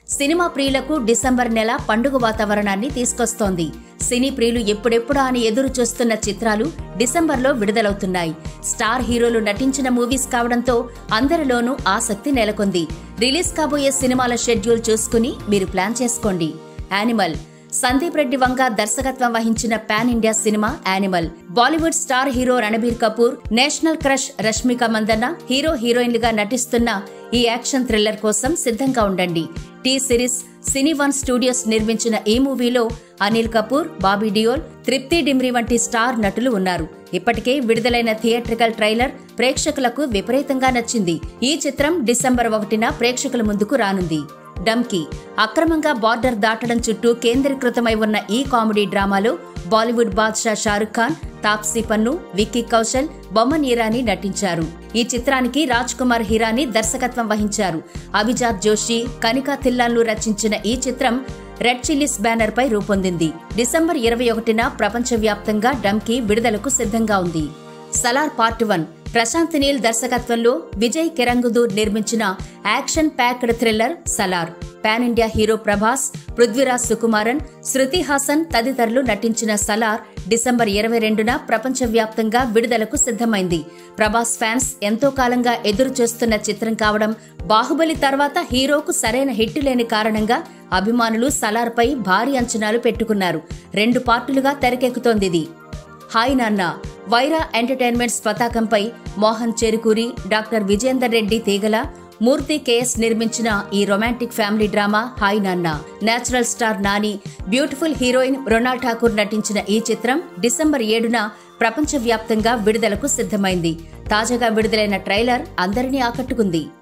cinema ప్రియులకు December నెల పండుగ వాతావరణాన్ని తీసుకొస్తోంది సినీ ప్రియులు ఎప్పుడెప్పుడా అని ఎదురు చూస్తున్న చిత్రాలు డిసెంబర్లో విడుదలవుతున్నాయి స్టార్ హీరోలు నటించిన మూవీస్ కావడంతో అందరిలోనూ ఆసక్తి నెలకొంది రిలీజ్ కాబోయే సినిమాల షెడ్యూల్ చూసుకుని మీరు ప్లాన్ చేసుకోండి యానిమల్ సందీప్ రెడ్డి వంగ దర్శకత్వం వహించిన pan India cinema Animal Bollywood star hero Ranbir Kapoor national crush Rashmika Mandanna hero హీరోయిన్లుగా నటిస్తున్న ఈ యాక్షన్ థ్రిల్లర్ కోసం సిద్ధంగా ఉండండి T Series Cine One Studios నిర్మించిన ఈ మూవీలో అనిల్ కపూర్ బాబీ డియోల్ తృప్తి డిమ్రి వంటి స్టార్ నటులు ఉన్నారు ఇప్పటికే విడుదలైన థియేట్రికల్ ట్రైలర్ ప్రేక్షకులకు విపరీతంగా నచ్చింది ఈ చిత్రం డిసెంబర్ ఒకటిన ప్రేక్షకుల ముందుకు రానుంది డమ్కీ అక్రమంగా బార్డర్ దాటడం చుట్టూ కేంద్రీకృతమై ఉన్న ఈ కామెడీ డ్రామాలో బాలీవుడ్ బాద్షా షారుఖ్ ఖాన్ తాప్సీ పన్ను విక్కీ కౌశల్ బొమ్మన్ ఇరానీ నటించారు ఈ చిత్రానికి రాజ్ కుమార్ హిరానీ దర్శకత్వం వహించారు అభిజాత్ జోషి కనికా తిల్లాన్లు రచించిన ఈ చిత్రం రెడ్ చిల్లీస్ బ్యానర్ పై రూపొందింది డిసెంబర్ ఇరవై ఒకటిన ప్రపంచవ్యాప్తంగా డమ్కీ విడుదలకు సిద్ధంగా ఉంది సలార్ పార్ట్ వన్ ప్రశాంత్ నీల్ దర్శకత్వంలో విజయ్ కిరంగుదూర్ నిర్మించిన action packed thriller Salaar pan India hero Prabhas Prithviraj Sukumaran Shruti Haasan తదితరులు నటించిన సలార్ డిసెంబర్ ఇరవై రెండున ప్రపంచవ్యాప్తంగా విడుదలకు సిద్ధమైంది ప్రభాస్ ఫ్యాన్స్ ఎంతో కాలంగా ఎదురు చూస్తున్న చిత్రం కావడం బాహుబలి తర్వాత హీరోకు సరైన హిట్ లేని కారణంగా అభిమానులు సలార్పై భారీ అంచనాలు పెట్టుకున్నారు రెండు పార్టులుగా తెరకెక్కుతోంది ఇది హాయ్ నాన్న వైరా ఎంటర్టైన్మెంట్స్ పతాకంపై మోహన్ చెరుకూరి డాక్టర్ విజేందర్ రెడ్డి తీగల మూర్తి కేఎస్ నిర్మించిన ఈ romantic family drama hi Nanna natural star Nani beautiful heroine రొనాల్ ఠాకూర్ నటించిన ఈ చిత్రం డిసెంబర్ ఏడున ప్రపంచవ్యాప్తంగా విడుదలకు సిద్ధమైంది తాజాగా విడుదలైన ట్రైలర్ అందరినీ ఆకట్టుకుంది